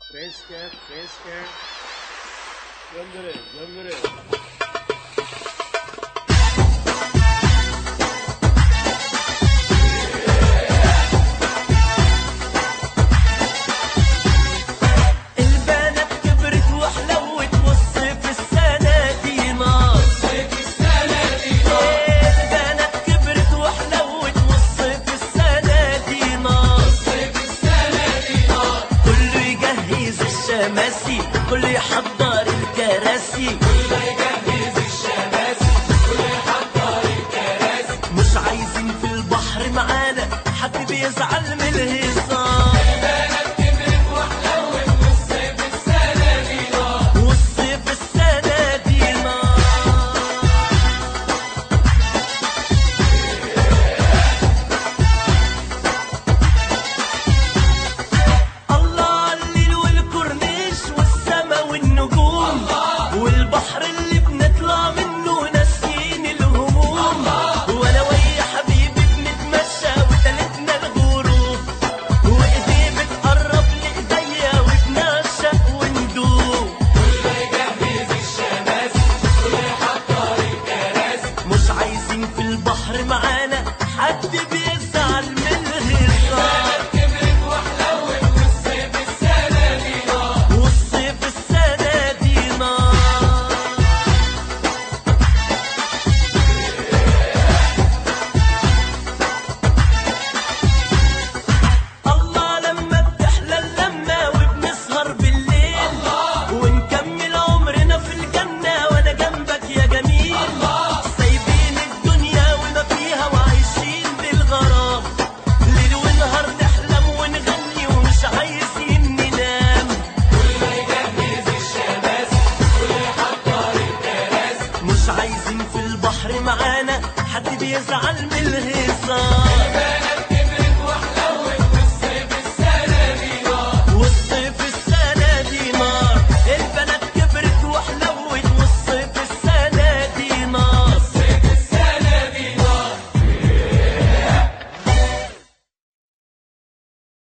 Fresca, fresca. Göndere, göndere. البنات كبرت وحلوت والصيف السنة دي نار البنات كبرت وحلوت والصيف السنة دي نار كله يجهز الشماسي كله يحضر الكراسي مش عايزين في البحر معانا حد بيزعل من الهزار والصيف السنة دي نار الله عليل والكورنيش والسما والنجوم والبحر اللي بنطلع منه ناسيين الهموم وانا ويا حبيبي بنتمشى وتالتنا الغروب وايديه بتقرب لايديا وبنعشق وندوب مش عايزين في البحر معانا حد بيزعل من الهزار والصيف السنة دي نار الله لما بتحلى اللمة وبنسهر بالليل ونكمل عمرنا في الجنة وانا جنبك يا جميل سايبين الدنيا وما فيها وعايشين بالغرام ليل ونهار نحلم ونغني ومش عايزين ننام مش عايزين في البحر معانا حد بيزعل من الهزار